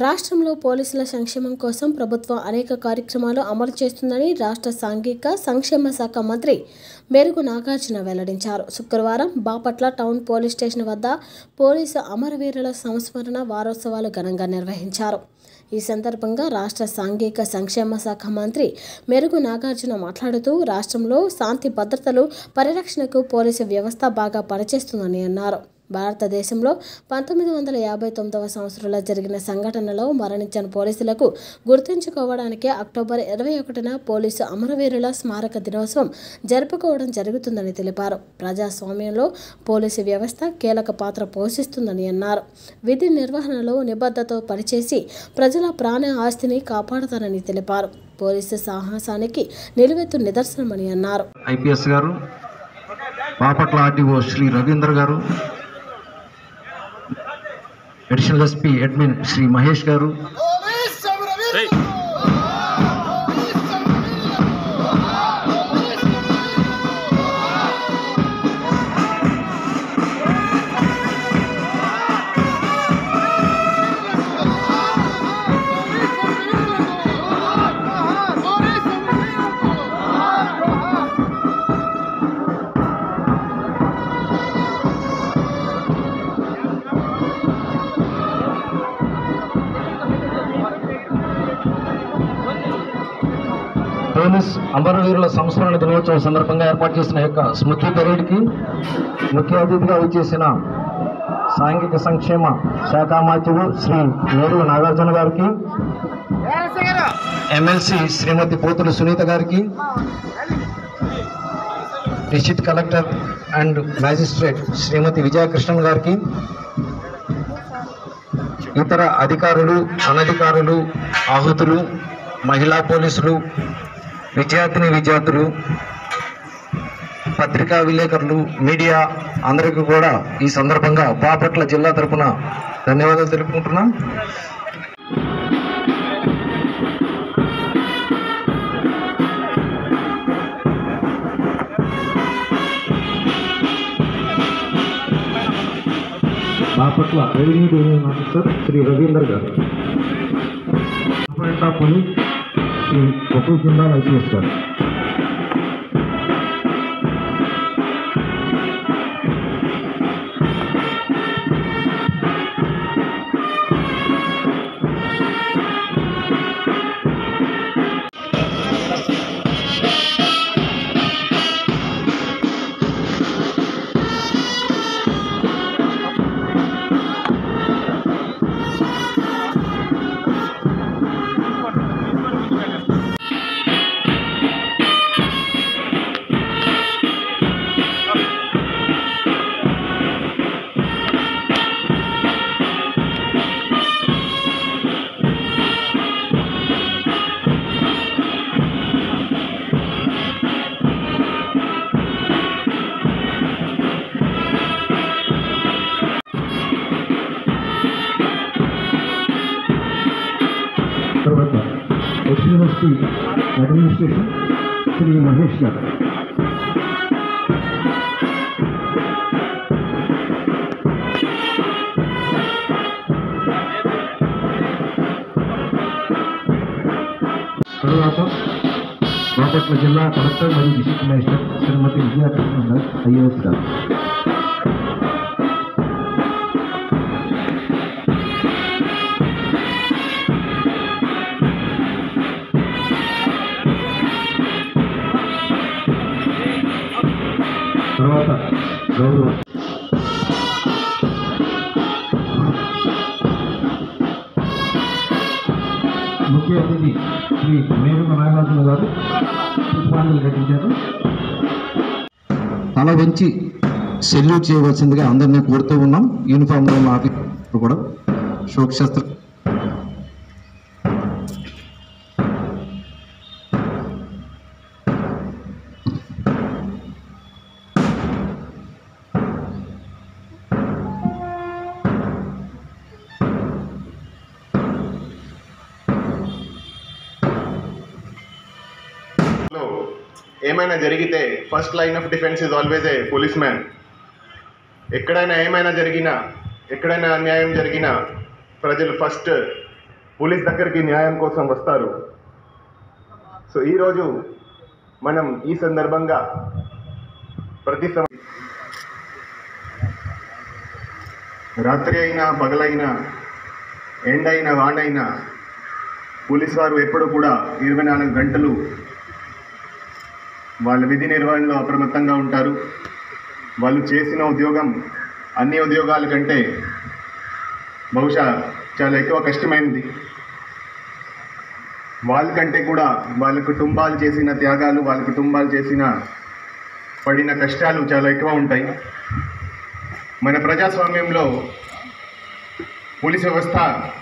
రాష్ట్రంలో పోలీసుల సంక్షేమం కోసం ప్రభుత్వం అనేక కార్యక్రమాలు అమలు చేస్తుందని రాష్ట్ర సాంఘిక సంక్షేమ శాఖ మంత్రి మెరుగు నాగార్జున వెల్లడించారు శుక్రవారం బాపట్ల టౌన్ పోలీస్ స్టేషన్ వద్ద పోలీసు అమరవీరుల సంస్మరణ వారోత్సవాలు ఘనంగా నిర్వహించారు ఈ సందర్భంగా రాష్ట్ర సాంఘిక సంక్షేమ శాఖ మంత్రి మెరుగు నాగార్జున మాట్లాడుతూ రాష్ట్రంలో శాంతి భద్రతలు పరిరక్షణకు పోలీసు వ్యవస్థ బాగా పనిచేస్తుందని అన్నారు భారతదేశంలో పంతొమ్మిది వందల యాభై తొమ్మిదవ సంవత్సరంలో జరిగిన సంఘటనలో మరణించిన పోలీసులకు గుర్తుంచుకోవడానికి అక్టోబర్ ఇరవై ఒకటిన పోలీసు అమరవీరుల స్మారక దినోత్సవం జరుపుకోవడం జరుగుతుందని తెలిపారు ప్రజాస్వామ్యంలో పోలీసు వ్యవస్థ కీలక పాత్ర పోషిస్తుందని అన్నారు విధి నిర్వహణలో నిబద్ధతతో పనిచేసి ప్రజల ప్రాణ ఆస్తిని కాపాడుతారని తెలిపారు పోలీసు సాహసానికి నిలువెత్తు నిదర్శనమని అన్నారు ఐపీఎస్ గారు బాపట్ల ఆర్డీఓ శ్రీ రవీంద్ర గారు additional SP admin Shri Mahesh గారు పోలీస్ అమరవీరుల సంస్మరణ దినోత్సవం సందర్భంగా ఏర్పాటు చేసిన యొక్క స్మృతి పెరేడ్కి ముఖ్య అతిథిగా వచ్చేసిన సాంఘిక సంక్షేమ శాఖ మాధ్యులు శ్రీ మేరుగు నాగార్జున గారికి ఎమ్మెల్సీ శ్రీమతి పోతుల సునీత గారికి district collector and magistrate Shrimati Vijayakrishnan గారికి ఇతర అధికారులు అనధికారులు ఆహుతులు మహిళా పోలీసులు విద్యార్థిని విద్యార్థులు పత్రికా విలేకరులు మీడియా అందరికీ కూడా ఈ సందర్భంగా బాపట్ల జిల్లా తరపున ధన్యవాదాలు తెలుపుకుంటున్నాం Bapatla revenue division officer Shri Ravinder గారు బాపట్ల పోలీస్ శ్రీ గోకుల్ జిందాల్ ఐపీఎస్ గారు తర్వాత ఎస్యూనివర్సిటీ అడ్మినిస్ట్రేషన్ శ్రీ మహేష్ గారు తరువాత బాపట్ల జిల్లా కలెక్టర్ మరియు డిస్ట్రిక్ట్ మేజిస్ట్రేట్ శ్రీమతి విజయకృష్ణ గారు ఐఏఎస్ గారు తర్వాత గౌరవ ముఖ్య అతిథి శ్రీ మేరుమ నాగార్జున గారు పుష్పాంజలి ఘటించారు తల వంచి సెల్యూట్ చేయవలసిందిగా అందరినీ కోరుతూ ఉన్నాం యూనిఫామ్ లో ఉన్న ఆఫీసర్ కూడా శోకశాస్త్ర లో ఏమైనా జరిగితే first line of defence is always a policeman ఎక్కడైనా ఏమైనా జరిగినా ఎక్కడైనా అన్యాయం జరిగినా ప్రజలు ఫస్ట్ పోలీస్ దగ్గరికి న్యాయం కోసం వస్తారు సో ఈరోజు మనం ఈ సందర్భంగా ప్రతి సం- రాత్రి అయినా పగలైనా ఎండైనా వానైనా పోలీస్ వారు ఎప్పుడు కూడా ఇరవై నాలుగు గంటలు వాళ్ళ విధి నిర్వహణలో అప్రమత్తంగా ఉంటారు వాళ్ళు చేసిన ఉద్యోగం అన్ని ఉద్యోగాల కంటే బహుశా చాలా ఎక్కువ కష్టమైనది వాళ్ళకంటే కూడా వాళ్ళ కుటుంబాలు చేసిన త్యాగాలు వాళ్ళ కుటుంబాలు చేసిన పడిన కష్టాలు చాలా ఎక్కువ ఉంటాయి మన ప్రజాస్వామ్యంలో పోలీస్ వ్యవస్థ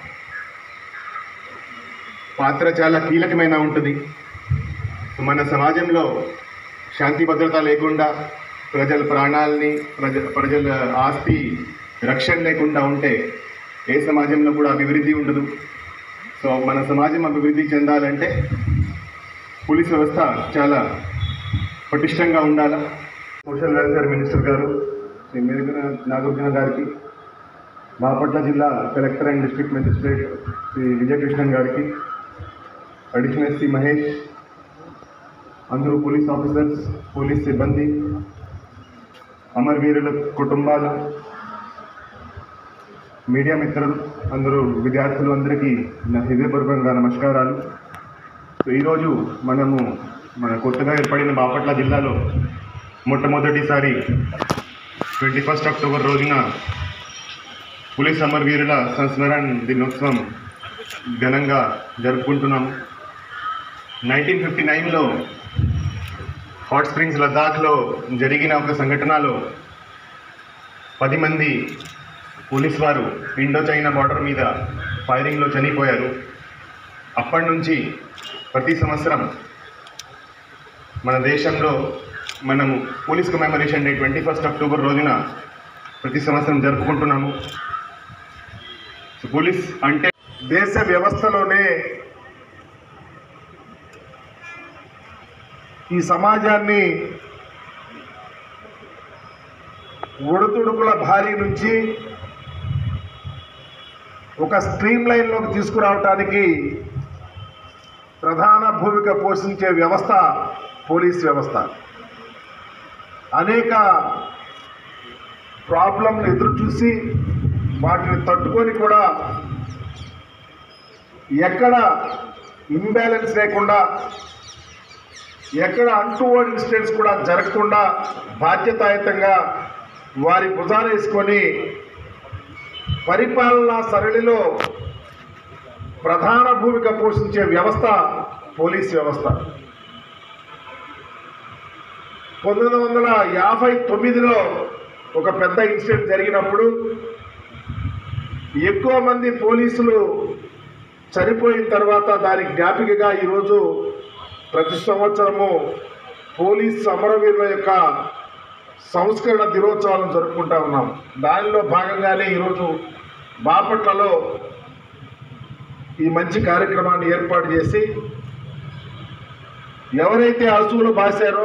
పాత్ర చాలా కీలకమైన ఉంటుంది మన సమాజంలో శాంతి భద్రత లేకుండా ప్రజల ప్రాణాలని ప్రజ ప్రజల ఆస్తి రక్షణ లేకుండా ఉంటే ఏ సమాజంలో కూడా అభివృద్ధి ఉండదు సో మన సమాజం అభివృద్ధి చెందాలంటే పోలీస్ వ్యవస్థ చాలా పటిష్టంగా ఉండాలా సోషల్ వెల్ఫేర్ మినిస్టర్ గారు శ్రీ మెరుగున నాగార్జున గారికి బాపట్ల జిల్లా collector and district magistrate Shri Vijayakrishnan గారికి అడిషనల్ ఎస్పీ మహేష్ అందరూ పోలీస్ ఆఫీసర్స్ పోలీస్ సిబ్బంది అమరవీరుల కుటుంబాలు మీడియా మిత్రులు అందరూ విద్యార్థులు అందరికీ నా హృదయపూర్వకంగా నమస్కారాలు సో ఈరోజు మనము మన కొత్తగా ఏర్పడిన బాపట్ల జిల్లాలో మొట్టమొదటిసారి ట్వంటీ ఫస్ట్ అక్టోబర్ రోజున పోలీస్ అమరవీరుల సంస్మరణ దినోత్సవం ఘనంగా జరుపుకుంటున్నాము నైన్టీన్ ఫిఫ్టీ నైన్లో హాట్ స్ప్రింగ్స్ లద్దాఖ్లో జరిగిన ఒక సంఘటనలో పది మంది పోలీస్ వారు ఇండో చైనా బార్డర్ మీద ఫైరింగ్లో చనిపోయారు అప్పటి నుంచి ప్రతి సంవత్సరం మన దేశంలో మనము police commemoration day twenty first October రోజున ప్రతి సంవత్సరం జరుపుకుంటున్నాము సో పోలీస్ అంటే దేశ వ్యవస్థలోనే ఈ సమాజాన్ని ఒడుతుడుకుల భారీ నుంచి ఒక స్ట్రీమ్ లైన్లోకి తీసుకురావటానికి ప్రధాన భూమిక పోషించే వ్యవస్థ పోలీస్ వ్యవస్థ అనేక ప్రాబ్లంలు ఎదురు చూసి వాటిని తట్టుకొని కూడా ఎక్కడ ఇంబ్యాలెన్స్ లేకుండా ఎక్కడ అన్టువర్డ్ ఇన్సిడెంట్స్ కూడా జరగకుండా బాధ్యతాయుతంగా వారి భుజాన వేసుకొని పరిపాలనా సరళిలో ప్రధాన భూమిక పోషించే వ్యవస్థ పోలీస్ వ్యవస్థ పంతొమ్మిది వందల యాభై తొమ్మిదిలో ఒక పెద్ద ఇన్సిడెంట్ జరిగినప్పుడు ఎక్కువ మంది పోలీసులు చనిపోయిన తర్వాత దాని జ్ఞాపికగా ఈరోజు ప్రతి సంవత్సరము పోలీస్ అమరవీరుల యొక్క సంస్కరణ దినోత్సవాలను జరుపుకుంటా ఉన్నాం దానిలో భాగంగానే ఈరోజు బాపట్లలో ఈ మంచి కార్యక్రమాన్ని ఏర్పాటు చేసి ఎవరైతే అసూలు బాసారో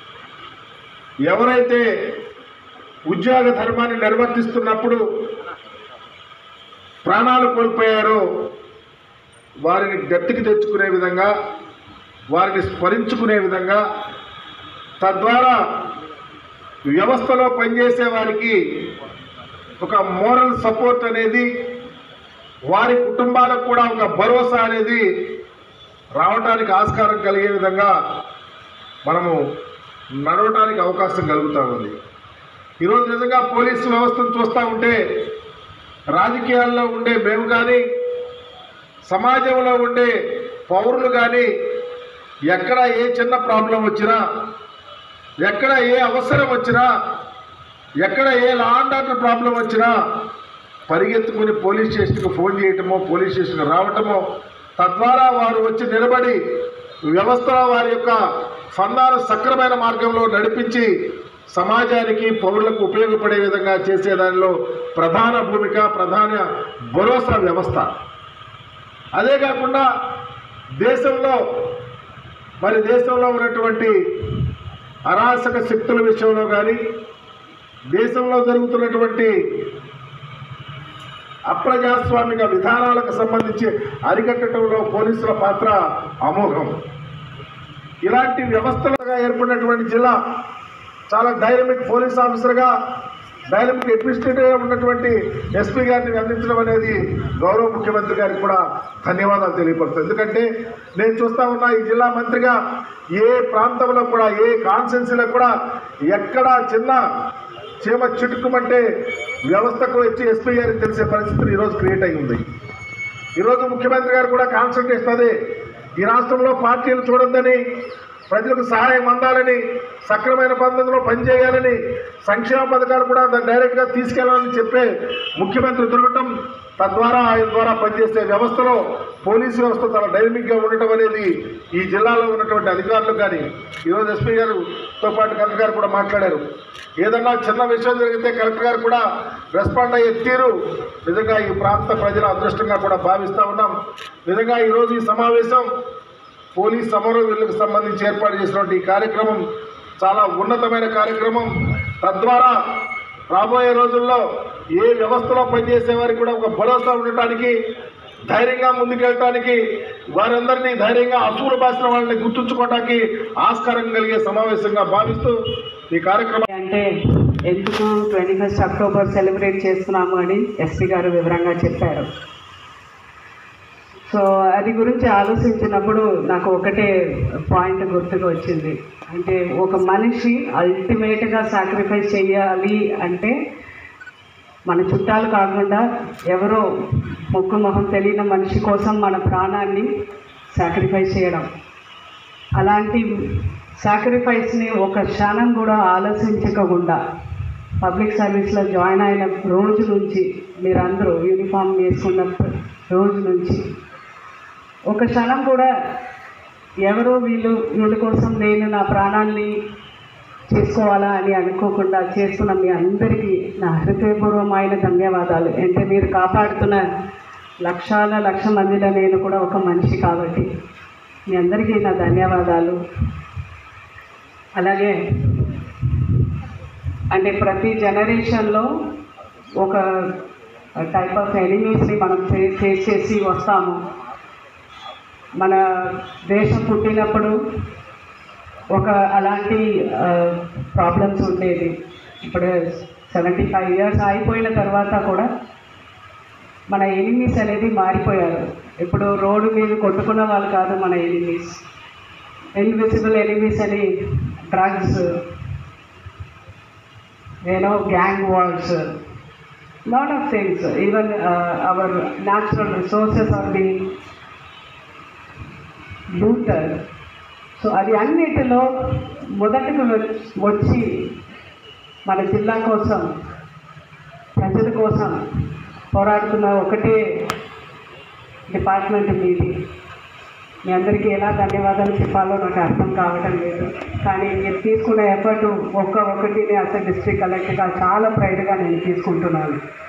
ఎవరైతే ఉద్యోగ ధర్మాన్ని నిర్వర్తిస్తున్నప్పుడు ప్రాణాలు కోల్పోయారో వారిని గట్టికి తెచ్చుకునే విధంగా వారిని స్మరించుకునే విధంగా తద్వారా వ్యవస్థలో పనిచేసే వారికి ఒక మోరల్ సపోర్ట్ అనేది వారి కుటుంబాలకు కూడా ఒక భరోసా అనేది రావడానికి ఆస్కారం కలిగే విధంగా మనము నడవడానికి అవకాశం కలుగుతూ ఉంది ఈరోజు నిజంగా పోలీసు వ్యవస్థను చూస్తూ ఉంటే రాజకీయాల్లో ఉండే మేము కానీ సమాజంలో ఉండే పౌరులు కానీ ఎక్కడ ఏ చిన్న ప్రాబ్లం వచ్చినా ఎక్కడ ఏ అవసరం వచ్చినా ఎక్కడ ఏ లా అండ్ ఆర్డర్ ప్రాబ్లం వచ్చినా పరిగెత్తుకుని పోలీస్ స్టేషన్కి ఫోన్ చేయటమో పోలీస్ స్టేషన్కి రావటమో తద్వారా వారు వచ్చి నిలబడి వ్యవస్థలో వారి యొక్క ఫందాను సక్రమైన మార్గంలో నడిపించి సమాజానికి పౌరులకు ఉపయోగపడే విధంగా చేసే దానిలో ప్రధాన భూమిక ప్రధాన భరోసా వ్యవస్థ అదే కాకుండా దేశంలో మరి దేశంలో ఉన్నటువంటి అరాచక శక్తుల విషయంలో కానీ దేశంలో జరుగుతున్నటువంటి అప్రజాస్వామిక విధానాలకు సంబంధించి అరికట్టడంలో పోలీసుల పాత్ర అమోఘం ఇలాంటి వ్యవస్థలుగా ఏర్పడినటువంటి జిల్లా చాలా డైనమిక్ పోలీస్ ఆఫీసర్గా డైనమిక్ అడ్మినిస్ట్రేటివ్గా ఉన్నటువంటి ఎస్పీ గారిని అందించడం అనేది గౌరవ ముఖ్యమంత్రి గారికి కూడా ధన్యవాదాలు తెలియపరుస్తాను ఎందుకంటే నేను చూస్తా ఉన్నా ఈ జిల్లా మంత్రిగా ఏ ప్రాంతంలో కూడా ఏ కాన్స్టెన్సీలో కూడా ఎక్కడా చిన్న చీమ చిటుకుమంటే వ్యవస్థకు వచ్చి ఎస్పీ గారికి తెలిసే పరిస్థితి ఈరోజు క్రియేట్ అయి ఉంది ఈరోజు ముఖ్యమంత్రి గారు కూడా కాన్సన్ట్రేషన్ అదే ఈ రాష్ట్రంలో పార్టీలు చూడొద్దని ప్రజలకు సహాయం అందాలని సక్రమైన పద్ధతిలో పనిచేయాలని సంక్షేమ పథకాలు కూడా దాన్ని డైరెక్ట్గా తీసుకెళ్లాలని చెప్పే ముఖ్యమంత్రి దొరకటం తద్వారా ఆయన ద్వారా పనిచేసే వ్యవస్థలో పోలీసు వ్యవస్థ చాలా డైనమిక్గా ఉండటం అనేది ఈ జిల్లాలో ఉన్నటువంటి అధికారులు కానీ ఈరోజు ఎస్పీ గారుతో పాటు కలెక్టర్ గారు కూడా మాట్లాడారు ఏదన్నా చిన్న విషయం జరిగితే కలెక్టర్ గారు కూడా రెస్పాండ్ అయ్యే తీరు నిజంగా ఈ ప్రాంత ప్రజల అదృష్టంగా కూడా భావిస్తూ ఉన్నాం నిజంగా ఈరోజు ఈ సమావేశం పోలీస్ సమరవీరులకు సంబంధించి ఏర్పాటు చేసినటువంటి ఈ కార్యక్రమం చాలా ఉన్నతమైన కార్యక్రమం తద్వారా రాబోయే రోజుల్లో ఏ వ్యవస్థలో పనిచేసే వారికి కూడా ఒక భరోసా ఉండటానికి ధైర్యంగా ముందుకెళ్ళటానికి వారందరినీ ధైర్యంగా అసూలు బాసిన వాళ్ళని గుర్తుంచుకోవడానికి ఆస్కారం కలిగే సమావేశంగా భావిస్తూ ఈ కార్యక్రమం అంటే ఎందుకు ట్వంటీ ఫస్ట్ అక్టోబర్ సెలబ్రేట్ చేస్తున్నాము అని ఎస్పీ గారు వివరంగా చెప్పారు సో అది గురించి ఆలోచించినప్పుడు నాకు ఒకటే పాయింట్ గుర్తుకు వచ్చింది అంటే ఒక మనిషి అల్టిమేట్గా సాక్రిఫైస్ చేయాలి అంటే మన చుట్టాలు కాకుండా ఎవరో ముక్కు మొహం తెలియని మనిషి కోసం మన ప్రాణాన్ని సాక్రిఫైస్ చేయడం అలాంటి సాక్రిఫైస్ని ఒక క్షణం కూడా ఆలోచించకుండా పబ్లిక్ సర్వీస్లో జాయిన్ అయిన రోజు నుంచి మీరందరూ యూనిఫామ్ వేసుకున్న రోజు నుంచి ఒక క్షణం కూడా ఎవరో వీళ్ళు వీళ్ళ కోసం నేను నా ప్రాణాన్ని చేసుకోవాలా అని అనుకోకుండా చేస్తున్న మీ అందరికీ నా హృదయపూర్వమైన ధన్యవాదాలు అంటే మీరు కాపాడుతున్న లక్షల లక్ష మందిలో నేను కూడా ఒక మనిషి కాబట్టి మీ అందరికీ నా ధన్యవాదాలు అలాగే అంటే ప్రతి జనరేషన్లో ఒక టైప్ ఆఫ్ ఎనిమీస్ని మనం ఫేస్ ఫేస్ చేసి వస్తాము మన దేశం పుట్టినప్పుడు ఒక అలాంటి ప్రాబ్లమ్స్ ఉండేది ఇప్పుడు సెవెంటీ ఫైవ్ ఇయర్స్ అయిపోయిన తర్వాత కూడా మన ఎనిమీస్ అనేది మారిపోయారు ఇప్పుడు రోడ్డు మీద కొట్టుకున్న వాళ్ళు కాదు మన ఎనిమీస్ ఇన్విజిబుల్ ఎనిమీస్ అని drugs you know gang wars lot of things even our natural resources are be looted so అది అన్నిటిలో మొదటకు వ- వచ్చి మన జిల్లా కోసం ప్రజల కోసం పోరాడుతున్న ఒకటే డిపార్ట్మెంట్ మీది మీ అందరికీ ఎలా ధన్యవాదాలు చెప్పాలో నాకు అర్థం కావటం లేదు కానీ మీరు తీసుకున్న ఎఫర్ట్ ఒక్క ఒకటిని అసలు డిస్ట్రిక్ట్ కలెక్టర్గా చాలా ప్రైడ్గా నేను తీసుకుంటున్నాను